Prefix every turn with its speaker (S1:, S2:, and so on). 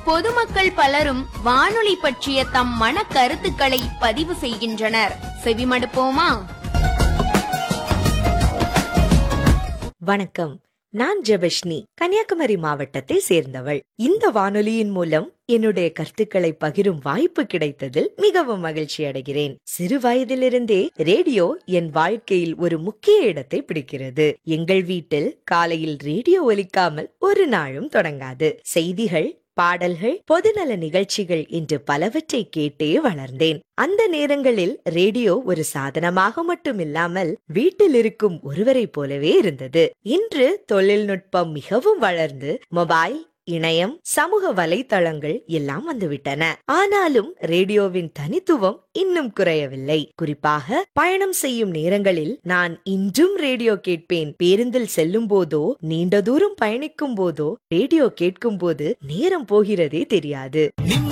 S1: பொதுமக்கள் பலரும் வானொலி பற்றிய தம் மன கருத்துக்களை பதிவு செய்கின்றனர் செவிமடுப்போமா
S2: வணக்கம் நான் ஜெபஷ்னி கன்னியாகுமரி மாவட்டத்தை சேர்ந்தவள் இந்த வானொலியின் மூலம் என்னுடைய கருத்துக்களை பகிரும் வாய்ப்பு கிடைத்ததில் மிகவும் மகிழ்ச்சி அடைகிறேன் சிறு வயதிலிருந்தே ரேடியோ என் வாழ்க்கையில் ஒரு முக்கிய இடத்தை பிடிக்கிறது எங்கள் வீட்டில் காலையில் ரேடியோ ஒலிக்காமல் ஒரு நாளும் தொடங்காது செய்திகள் பாடல்கள் பொதுநல நிகழ்ச்சிகள் என்று பலவற்றை கேட்டே வளர்ந்தேன் அந்த நேரங்களில் ரேடியோ ஒரு சாதனமாக மட்டுமில்லாமல் வீட்டில் இருக்கும் ஒருவரைப் போலவே இருந்தது இன்று தொழில்நுட்பம் மிகவும் வளர்ந்து மொபைல் இணையம் சமூக வலைத்தளங்கள் எல்லாம் வந்துவிட்டன ஆனாலும் ரேடியோவின் தனித்துவம் இன்னும் குறையவில்லை குறிப்பாக பயணம் செய்யும் நேரங்களில் நான் இன்றும் ரேடியோ கேட்பேன் பேருந்தில் செல்லும் போதோ நீண்ட தூரம் பயணிக்கும் போதோ ரேடியோ கேட்கும் போது நேரம் போகிறதே தெரியாது